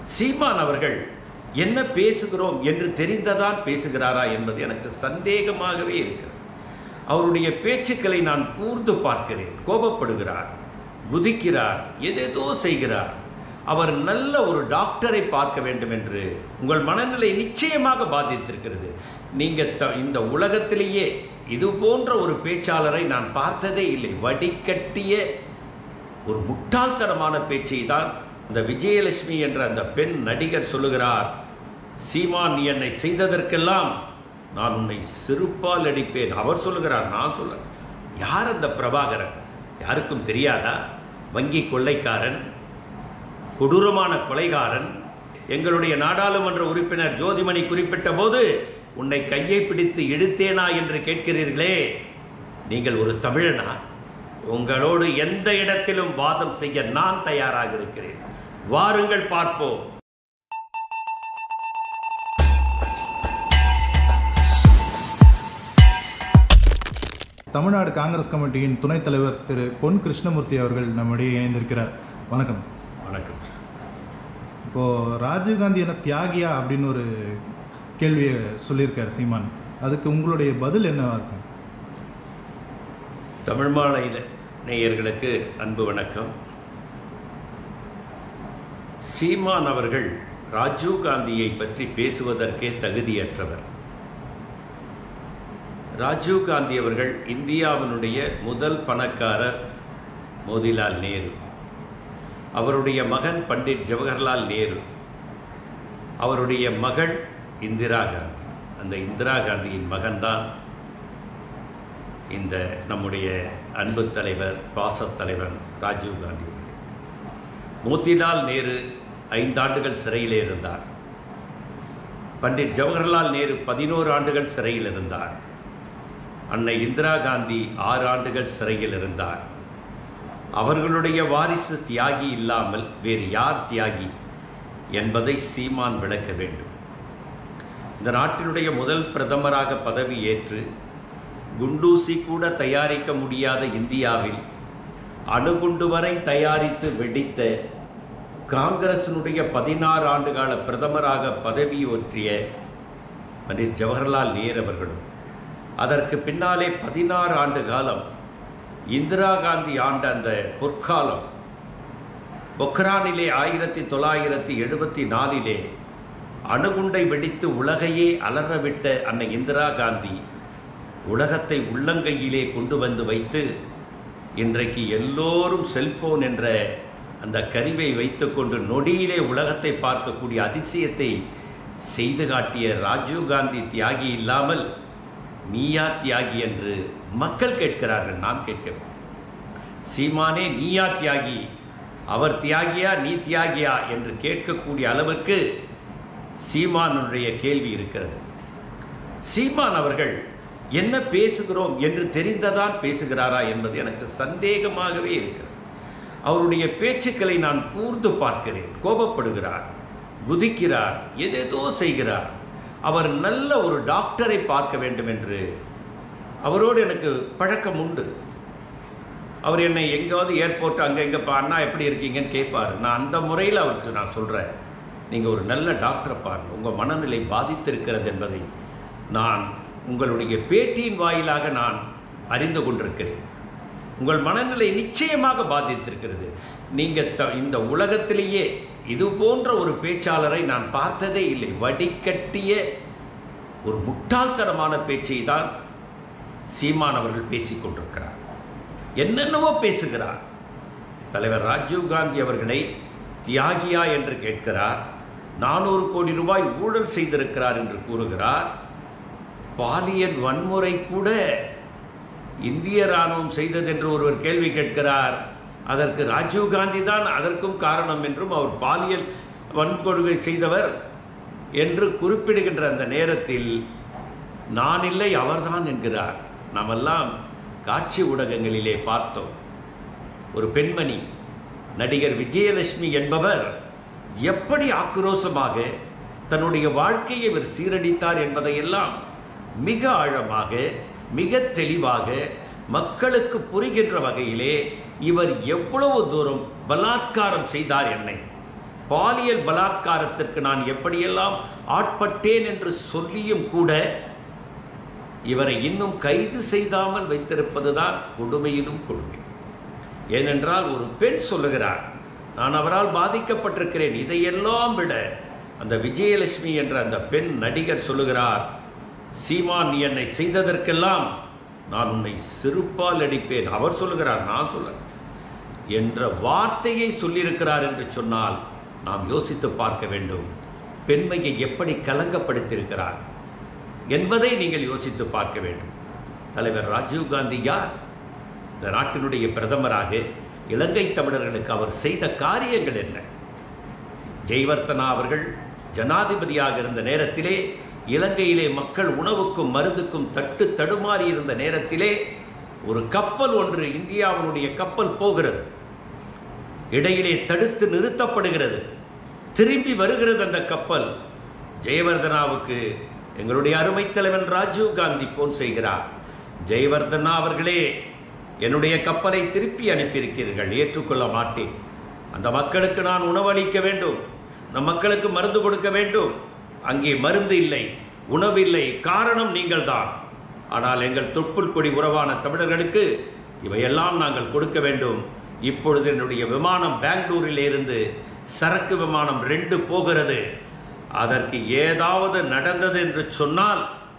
சீமான் அவர்கள் என்ன பேசுகிறோம் என்று தெரிந்ததான் பேசுகிறாரா என்பது எனக்கு சந்தேகமாகவே இருக்கிறது அவருடைய பேச்சுக்களை நான் கூர்ந்து பார்க்கிறேன் கோபப்படுகிறார் குதிக்கிறார் எதேதோ செய்கிறார் அவர் நல்ல ஒரு டாக்டரை பார்க்க வேண்டும் என்று உங்கள் மனநிலை நிச்சயமாக பாதித்திருக்கிறது நீங்கள் த இந்த உலகத்திலேயே இது போன்ற ஒரு பேச்சாளரை நான் பார்த்ததே இல்லை வடிகட்டிய ஒரு முட்டாள்தனமான பேச்சை தான் இந்த விஜயலட்சுமி என்ற அந்த பெண் நடிகர் சொல்லுகிறார் சீமான் நீ என்னை செய்ததற்கெல்லாம் நான் உன்னை செருப்பால் அடிப்பேன் அவர் சொல்லுகிறார் நான் சொல்ல யார் அந்த பிரபாகரன் யாருக்கும் தெரியாதா வங்கி கொள்ளைக்காரன் கொடூரமான கொலைகாரன் எங்களுடைய நாடாளுமன்ற உறுப்பினர் ஜோதிமணி குறிப்பிட்ட போது உன்னை கையை பிடித்து இழுத்தேனா என்று கேட்கிறீர்களே நீங்கள் ஒரு தமிழனா உங்களோடு எந்த இடத்திலும் வாதம் செய்ய நான் தயாராக இருக்கிறேன் வாருங்கள் பார்ப்போம் தமிழ்நாடு காங்கிரஸ் கமிட்டியின் துணைத் தலைவர் திரு பொன் கிருஷ்ணமூர்த்தி அவர்கள் நம்மிடையே இணைந்திருக்கிறார் வணக்கம் வணக்கம் இப்போது ராஜீவ்காந்தி என தியாகியா அப்படின்னு ஒரு கேள்வியை சொல்லியிருக்கார் சீமான் அதுக்கு உங்களுடைய பதில் என்னவா இருக்கும் தமிழ் மாநில நேயர்களுக்கு அன்பு வணக்கம் சீமான் அவர்கள் ராஜீவ் காந்தியை பற்றி பேசுவதற்கே தகுதியற்றவர் ராஜீவ் காந்தி அவர்கள் இந்தியாவினுடைய முதல் பணக்காரர் மோதிலால் நேரு அவருடைய மகன் பண்டிட் ஜவஹர்லால் நேரு அவருடைய மகள் இந்திரா காந்தி அந்த இந்திரா காந்தியின் மகன்தான் இந்த நம்முடைய அன்பு தலைவர் பாசத் தலைவன் ராஜீவ் காந்தி அவர்கள். மோத்திலால் நேரு ஐந்தாண்டுகள் சிறையில் இருந்தார் பண்டிட் ஜவஹர்லால் நேரு பதினோரு ஆண்டுகள் சிறையில் இருந்தார் அன்னை இந்திரா காந்தி ஆறு ஆண்டுகள் சிறையில் இருந்தார் அவர்களுடைய வாரிசு தியாகி இல்லாமல் வேறு யார் தியாகி என்பதை சீமான் விளக்க வேண்டும் இந்த நாட்டினுடைய முதல் பிரதமராக பதவி ஏற்று குண்டூசி கூட தயாரிக்க முடியாத இந்தியாவில் அணுகுண்டு வரை தயாரித்து வெடித்த காங்கிரசினுடைய பதினாறு ஆண்டுகால பிரதமராக பதவியேற்றிய பண்டிட் ஜவஹர்லால் நேரு அவர்களும் அதற்கு பின்னாலே பதினாறு ஆண்டு காலம் இந்திரா காந்தி ஆண்ட அந்த பொற்காலம் பொக்ரானிலே ஆயிரத்தி தொள்ளாயிரத்தி எழுபத்தி நாலிலே அணுகுண்டை வெடித்து உலகையே அலறவிட்ட அன்னை இந்திரா காந்தி உலகத்தை உள்ளங்கையிலே கொண்டு வந்து வைத்து இன்றைக்கு எல்லோரும் செல்போன் என்ற அந்த கருவை வைத்துக்கொண்டு நொடியிலே உலகத்தை பார்க்கக்கூடிய அதிசயத்தை செய்து காட்டிய ராஜீவ் காந்தி தியாகி இல்லாமல் நீயா தியாகி என்று மக்கள் கேட்கிறார்கள் நான் கேட்கவில்லை சீமானே நீயா தியாகி அவர் தியாகியா நீ தியாகியா என்று கேட்கக்கூடிய அளவிற்கு சீமானுடைய கேள்வி இருக்கிறது சீமான் அவர்கள் என்ன பேசுகிறோம் என்று தெரிந்ததான் பேசுகிறாரா என்பது எனக்கு சந்தேகமாகவே இருக்கிறது அவருடைய பேச்சுக்களை நான் கூர்ந்து பார்க்கிறேன் கோபப்படுகிறார் குதிக்கிறார் எதேதோ செய்கிறார் அவர் நல்ல ஒரு டாக்டரை பார்க்க வேண்டும் என்று அவரோடு எனக்கு பழக்கம் உண்டு அவர் என்னை எங்கேயாவது ஏர்போர்ட் அங்கே எங்கே அண்ணா எப்படி இருக்கீங்கன்னு கேட்பார் நான் அந்த முறையில் அவருக்கு நான் சொல்கிறேன் நீங்கள் ஒரு நல்ல டாக்டரை பாருங்கள் உங்கள் மனநிலை பாதித்திருக்கிறது என்பதை நான் உங்களுடைய பேட்டியின் வாயிலாக நான் அறிந்து கொண்டிருக்கிறேன் உங்கள் மனநிலை நிச்சயமாக பாதித்திருக்கிறது நீங்கள் த இந்த உலகத்திலேயே இது போன்ற ஒரு பேச்சாளரை நான் பார்த்ததே இல்லை வடிகட்டிய ஒரு முட்டாள்தனமான பேச்சை தான் சீமான் அவர்கள் பேசிக் கொண்டிருக்கிறார் என்னென்னவோ பேசுகிறார் தலைவர் ராஜீவ் காந்தி அவர்களை தியாகியா என்று கேட்கிறார் நானூறு கோடி ரூபாய் ஊழல் செய்திருக்கிறார் என்று கூறுகிறார் பாலியல் வன்முறை கூட இந்திய ராணுவம் செய்தது என்று ஒருவர் கேள்வி கேட்கிறார் அதற்கு ராஜீவ் காந்தி தான் அதற்கும் காரணம் என்றும் அவர் பாலியல் வன்கொடுகை செய்தவர் என்று குறிப்பிடுகின்ற அந்த நேரத்தில் நான் இல்லை அவர்தான் என்கிறார் நாமெல்லாம் காட்சி ஊடகங்களிலே பார்த்தோம் ஒரு பெண்மணி நடிகர் விஜயலட்சுமி என்பவர் எப்படி ஆக்ரோஷமாக தன்னுடைய வாழ்க்கையை இவர் சீரழித்தார் என்பதையெல்லாம் மிக ஆழமாக மிக தெளிவாக மக்களுக்கு புரிகின்ற வகையிலே இவர் எவ்வளவு தூரம் பலாத்காரம் செய்தார் என்னை பாலியல் பலாத்காரத்திற்கு நான் எப்படியெல்லாம் ஆட்பட்டேன் என்று சொல்லியும் கூட இவரை இன்னும் கைது செய்தாமல் வைத்திருப்பதுதான் கொடுமையிலும் கொடுமை ஏனென்றால் ஒரு பெண் சொல்லுகிறார் நான் அவரால் பாதிக்கப்பட்டிருக்கிறேன் இதையெல்லாம் விட அந்த விஜயலட்சுமி என்ற அந்த பெண் நடிகர் சொல்லுகிறார் சீமான் நீ என்னை செய்ததற்கெல்லாம் நான் உன்னை செருப்பால் அடிப்பேன் அவர் சொல்லுகிறார் நான் சொல்ல என்ற வார்த்தையை சொல்லியிருக்கிறார் என்று சொன்னால் நாம் யோசித்து பார்க்க வேண்டும் பெண்மையை எப்படி கலங்கப்படுத்தியிருக்கிறார் என்பதை நீங்கள் யோசித்து பார்க்க வேண்டும் தலைவர் ராஜீவ் காந்தி யார் இந்த நாட்டினுடைய பிரதமராக இலங்கை தமிழர்களுக்கு அவர் செய்த காரியங்கள் என்ன ஜெயவர்த்தனா அவர்கள் ஜனாதிபதியாக இருந்த நேரத்திலே இலங்கையிலே மக்கள் உணவுக்கும் மருந்துக்கும் தட்டு தடுமாறி இருந்த நேரத்திலே ஒரு கப்பல் ஒன்று இந்தியாவினுடைய கப்பல் போகிறது இடையிலே தடுத்து நிறுத்தப்படுகிறது திரும்பி வருகிறது அந்த கப்பல் ஜெயவர்தனாவுக்கு எங்களுடைய அருமை தலைவன் ராஜீவ் காந்தி போன் செய்கிறார் ஜெயவர்தனா அவர்களே என்னுடைய கப்பலை திருப்பி அனுப்பியிருக்கிறீர்கள் ஏற்றுக்கொள்ள மாட்டேன் அந்த மக்களுக்கு நான் உணவளிக்க வேண்டும் அந்த மக்களுக்கு மருந்து கொடுக்க வேண்டும் அங்கே மருந்து இல்லை உணவு இல்லை காரணம் நீங்கள்தான் ஆனால் எங்கள் தொப்புள் கொடி உறவான தமிழர்களுக்கு இவையெல்லாம் நாங்கள் கொடுக்க வேண்டும் இப்பொழுது என்னுடைய விமானம் பெங்களூரில் இருந்து சரக்கு விமானம் ரெண்டு போகிறது அதற்கு ஏதாவது நடந்தது என்று சொன்னால்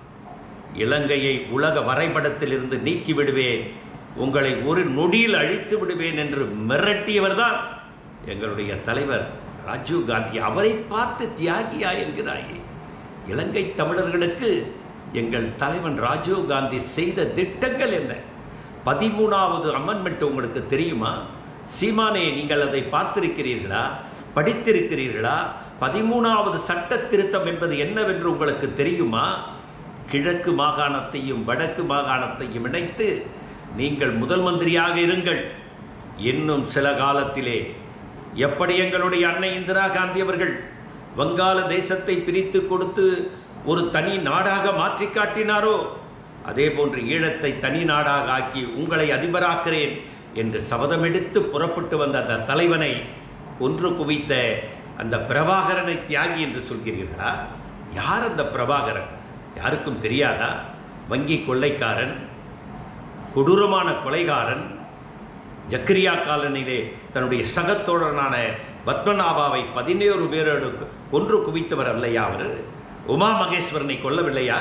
இலங்கையை உலக வரைபடத்தில் இருந்து நீக்கி விடுவேன் உங்களை ஒரு நொடியில் அழித்து விடுவேன் என்று மிரட்டியவர்தான் எங்களுடைய தலைவர் ராஜீவ் காந்தி அவரை பார்த்து தியாகியா என்கிறாயே இலங்கை தமிழர்களுக்கு எங்கள் தலைவன் ராஜீவ் காந்தி செய்த திட்டங்கள் என்ன பதிமூணாவது அமெண்ட்மெண்ட் உங்களுக்கு தெரியுமா சீமானே நீங்கள் அதை பார்த்திருக்கிறீர்களா படித்திருக்கிறீர்களா பதிமூணாவது சட்ட திருத்தம் என்பது என்னவென்று உங்களுக்கு தெரியுமா கிழக்கு மாகாணத்தையும் வடக்கு மாகாணத்தையும் இணைத்து நீங்கள் முதல் மந்திரியாக இருங்கள் இன்னும் சில காலத்திலே எப்படி எங்களுடைய அன்னை இந்திரா காந்தி அவர்கள் வங்காள தேசத்தை பிரித்து கொடுத்து ஒரு தனி நாடாக மாற்றி காட்டினாரோ அதே போன்று ஈழத்தை தனி நாடாக ஆக்கி உங்களை அதிபராக்கிறேன் என்று சபதமெடுத்து புறப்பட்டு வந்த அந்த தலைவனை ஒன்று குவித்த அந்த பிரபாகரனை தியாகி என்று சொல்கிறீர்களா யார் அந்த பிரபாகரன் யாருக்கும் தெரியாதா வங்கி கொள்ளைக்காரன் கொடூரமான கொலைகாரன் ஜக்கரியா காலனிலே தன்னுடைய சகத்தோழனான பத்மநாபாவை பதினேழு பேரோடு கொன்று குவித்தவர் அல்லையா அவர் உமா மகேஸ்வரனை கொல்லவில்லையா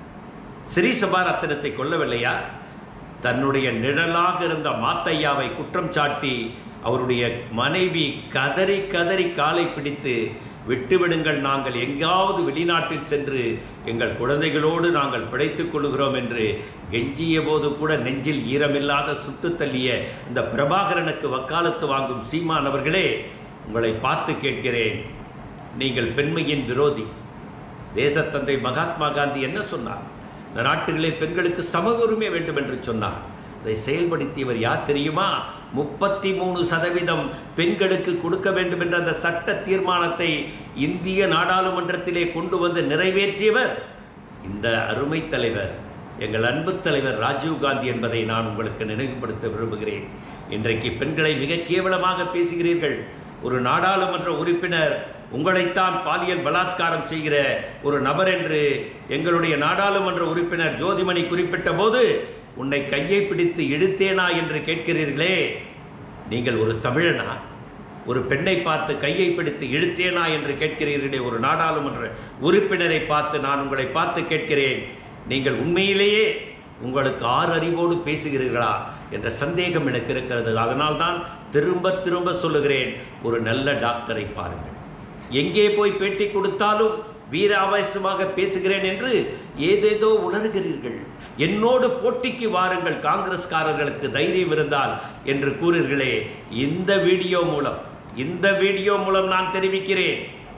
ஸ்ரீ சபாரத்தினத்தை கொல்லவில்லையா தன்னுடைய நிழலாக இருந்த மாத்தையாவை குற்றம் சாட்டி அவருடைய மனைவி கதறி கதறி காலை பிடித்து விட்டுவிடுங்கள் நாங்கள் எங்காவது வெளிநாட்டில் சென்று எங்கள் குழந்தைகளோடு நாங்கள் பிழைத்துக் கொள்கிறோம் என்று கெஞ்சிய போது கூட நெஞ்சில் ஈரமில்லாத சுட்டு தள்ளிய இந்த பிரபாகரனுக்கு வக்காலத்து வாங்கும் சீமான் அவர்களே உங்களை பார்த்து கேட்கிறேன் நீங்கள் பெண்மையின் விரோதி தேசத்தந்தை மகாத்மா காந்தி என்ன சொன்னார் இந்த நாட்டுகளே பெண்களுக்கு சம உரிமை வேண்டும் என்று சொன்னார் இதை செயல்படுத்தியவர் யார் தெரியுமா முப்பத்தி மூணு சதவீதம் பெண்களுக்கு கொடுக்க வேண்டும் என்ற அந்த சட்ட தீர்மானத்தை இந்திய நாடாளுமன்றத்திலே கொண்டு வந்து நிறைவேற்றியவர் இந்த அருமை தலைவர் எங்கள் அன்பு தலைவர் ராஜீவ் காந்தி என்பதை நான் உங்களுக்கு நினைவுபடுத்த விரும்புகிறேன் இன்றைக்கு பெண்களை மிக கேவலமாக பேசுகிறீர்கள் ஒரு நாடாளுமன்ற உறுப்பினர் உங்களைத்தான் பாலியல் பலாத்காரம் செய்கிற ஒரு நபர் என்று எங்களுடைய நாடாளுமன்ற உறுப்பினர் ஜோதிமணி குறிப்பிட்ட போது உன்னை கையை பிடித்து இழுத்தேனா என்று கேட்கிறீர்களே நீங்கள் ஒரு தமிழனா ஒரு பெண்ணை பார்த்து கையை பிடித்து இழுத்தேனா என்று கேட்கிறீர்களே ஒரு நாடாளுமன்ற உறுப்பினரை பார்த்து நான் உங்களை பார்த்து கேட்கிறேன் நீங்கள் உண்மையிலேயே உங்களுக்கு ஆறு அறிவோடு பேசுகிறீர்களா என்ற சந்தேகம் எனக்கு இருக்கிறது அதனால்தான் திரும்ப திரும்ப சொல்லுகிறேன் ஒரு நல்ல டாக்டரை பாருங்கள் எங்கே போய் பேட்டி கொடுத்தாலும் வீர ஆவேசமாக பேசுகிறேன் என்று ஏதேதோ உணர்கிறீர்கள் என்னோடு போட்டிக்கு வாருங்கள் காங்கிரஸ்காரர்களுக்கு தைரியம் இருந்தால் என்று கூறுகிறீர்களே இந்த வீடியோ மூலம் இந்த வீடியோ மூலம் நான் தெரிவிக்கிறேன்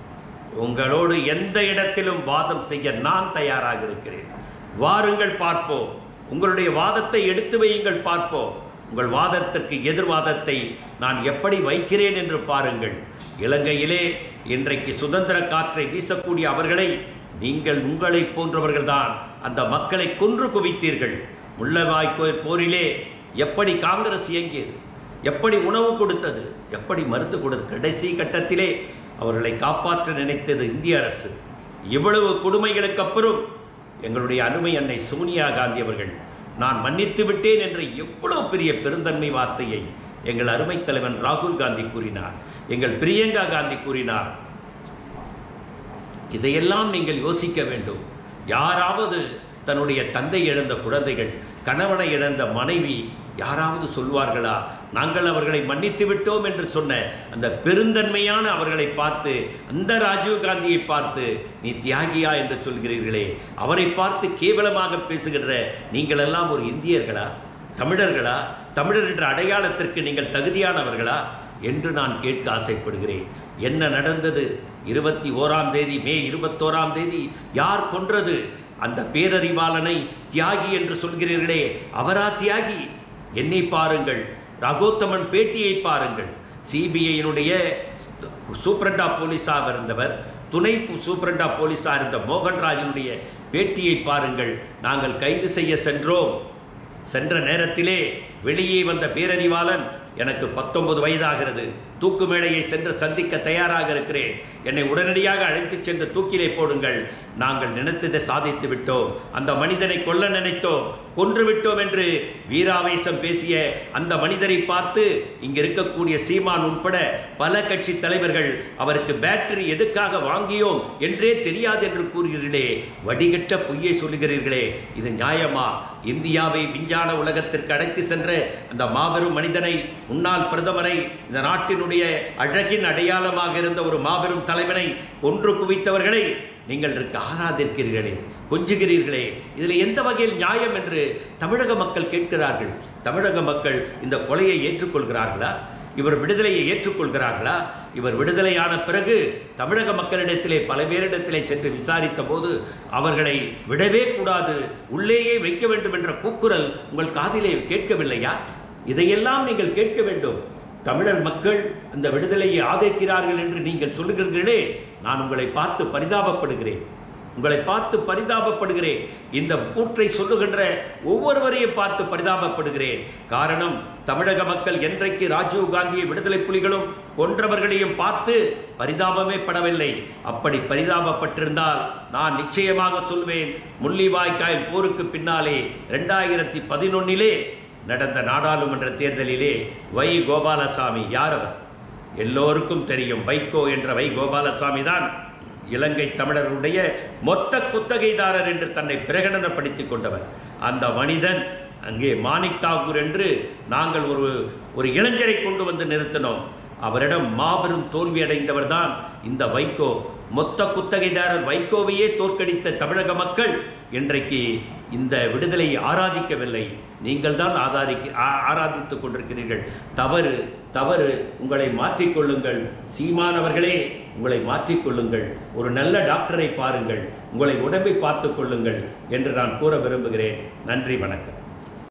உங்களோடு எந்த இடத்திலும் வாதம் செய்ய நான் தயாராக இருக்கிறேன் வாருங்கள் பார்ப்போம் உங்களுடைய வாதத்தை எடுத்து வையுங்கள் பார்ப்போம் உங்கள் வாதத்திற்கு எதிர்வாதத்தை நான் எப்படி வைக்கிறேன் என்று பாருங்கள் இலங்கையிலே இன்றைக்கு சுதந்திர காற்றை வீசக்கூடிய அவர்களை நீங்கள் உங்களை போன்றவர்கள்தான் அந்த மக்களை கொன்று குவித்தீர்கள் முள்ளவாய்க்கோயில் போரிலே எப்படி காங்கிரஸ் இயங்கியது எப்படி உணவு கொடுத்தது எப்படி மருந்து கொடுத்தது கடைசி கட்டத்திலே அவர்களை காப்பாற்ற நினைத்தது இந்திய அரசு இவ்வளவு கொடுமைகளுக்கு அப்புறம் எங்களுடைய அருமை அன்னை சோனியா காந்தி அவர்கள் நான் மன்னித்து விட்டேன் என்ற எவ்வளவு பெரிய பெருந்தன்மை வார்த்தையை எங்கள் அருமை தலைவன் ராகுல் காந்தி கூறினார் எங்கள் பிரியங்கா காந்தி கூறினார் இதையெல்லாம் நீங்கள் யோசிக்க வேண்டும் யாராவது தன்னுடைய தந்தை இழந்த குழந்தைகள் கணவனை இழந்த மனைவி யாராவது சொல்வார்களா நாங்கள் அவர்களை மன்னித்து விட்டோம் என்று சொன்ன அந்த பெருந்தன்மையான அவர்களை பார்த்து அந்த ராஜீவ் காந்தியை பார்த்து நீ தியாகியா என்று சொல்கிறீர்களே அவரை பார்த்து கேவலமாக பேசுகின்ற நீங்கள் எல்லாம் ஒரு இந்தியர்களா தமிழர்களா தமிழர் என்ற அடையாளத்திற்கு நீங்கள் தகுதியானவர்களா என்று நான் கேட்க ஆசைப்படுகிறேன் என்ன நடந்தது இருபத்தி ஓராம் தேதி மே இருபத்தோராம் தேதி யார் கொன்றது அந்த பேரறிவாளனை தியாகி என்று சொல்கிறீர்களே அவரா தியாகி என்னை பாருங்கள் ரகோத்தமன் பேட்டியை பாருங்கள் சிபிஐயினுடைய சூப்பரண்டா போலீஸாக இருந்தவர் துணை சூப்பரண்டா போலீஸாக இருந்த மோகன்ராஜனுடைய பேட்டியை பாருங்கள் நாங்கள் கைது செய்ய சென்றோம் சென்ற நேரத்திலே வெளியே வந்த பேரறிவாளன் எனக்கு பத்தொன்பது வயதாகிறது தூக்கு மேடையை சென்று சந்திக்க தயாராக இருக்கிறேன் என்னை உடனடியாக அழைத்துச் சென்று தூக்கிலே போடுங்கள் நாங்கள் நினைத்ததை சாதித்து விட்டோம் அந்த மனிதனை கொல்ல நினைத்தோம் கொன்று விட்டோம் என்று வீராவேசம் பேசிய அந்த மனிதரை பார்த்து இங்க இருக்கக்கூடிய சீமான் உட்பட பல கட்சி தலைவர்கள் அவருக்கு பேட்டரி எதுக்காக வாங்கியோம் என்றே தெரியாது என்று கூறுகிறீர்களே வடிகட்ட பொய்யை சொல்லுகிறீர்களே இது நியாயமா இந்தியாவை விஞ்ஞான உலகத்திற்கு அழைத்து சென்ற அந்த மாபெரும் மனிதனை முன்னாள் பிரதமரை இந்த நாட்டினுடைய அழகின் அடையாளமாக இருந்த ஒரு மாபெரும் தலைவனை ஒன்று குவித்தவர்களை நீங்கள் இருக்க ஆராதிக்கிறீர்களே கொஞ்சுகிறீர்களே இதில் எந்த வகையில் நியாயம் என்று தமிழக மக்கள் கேட்கிறார்கள் தமிழக மக்கள் இந்த கொலையை ஏற்றுக்கொள்கிறார்களா இவர் விடுதலையை ஏற்றுக்கொள்கிறார்களா இவர் விடுதலையான பிறகு தமிழக மக்களிடத்திலே பல பேரிடத்திலே சென்று விசாரித்த போது அவர்களை விடவே கூடாது உள்ளேயே வைக்க வேண்டும் என்ற கூக்குரல் உங்கள் காதிலே கேட்கவில்லையா இதையெல்லாம் நீங்கள் கேட்க வேண்டும் தமிழர் மக்கள் அந்த விடுதலையை ஆதரிக்கிறார்கள் என்று நீங்கள் சொல்லுகிறீர்களே நான் உங்களை பார்த்து பரிதாபப்படுகிறேன் உங்களை பார்த்து பரிதாபப்படுகிறேன் இந்த கூற்றை சொல்லுகின்ற ஒவ்வொருவரையும் பார்த்து பரிதாபப்படுகிறேன் காரணம் தமிழக மக்கள் என்றைக்கு ராஜீவ் காந்தியை விடுதலை புலிகளும் கொன்றவர்களையும் பார்த்து பரிதாபமே படவில்லை அப்படி பரிதாபப்பட்டிருந்தால் நான் நிச்சயமாக சொல்வேன் முள்ளிவாய்க்கால் போருக்கு பின்னாலே ரெண்டாயிரத்தி பதினொன்னிலே நடந்த நாடாளுமன்ற தேர்தலிலே வை கோபாலசாமி யார் அவர் எல்லோருக்கும் தெரியும் வைகோ என்ற வை கோபாலசாமி தான் இலங்கை தமிழர்களுடைய மொத்த குத்தகைதாரர் என்று தன்னை பிரகடனப்படுத்திக் கொண்டவர் அந்த மனிதன் அங்கே மாணிக் தாகூர் என்று நாங்கள் ஒரு ஒரு இளைஞரை கொண்டு வந்து நிறுத்தினோம் அவரிடம் மாபெரும் தோல்வி அடைந்தவர் தான் இந்த வைகோ மொத்த குத்தகைதாரர் வைகோவையே தோற்கடித்த தமிழக மக்கள் இன்றைக்கு இந்த விடுதலையை ஆராதிக்கவில்லை நீங்கள் தான் ஆதாரிக்க ஆ- ஆராதித்துக் கொண்டிருக்கிறீர்கள் தவறு தவறு உங்களை மாற்றிக்கொள்ளுங்கள் சீமானவர்களே உங்களை மாற்றிக்கொள்ளுங்கள் ஒரு நல்ல டாக்டரை பாருங்கள் உங்களை உடம்பை பார்த்துக் கொள்ளுங்கள் என்று நான் கூற விரும்புகிறேன் நன்றி வணக்கம்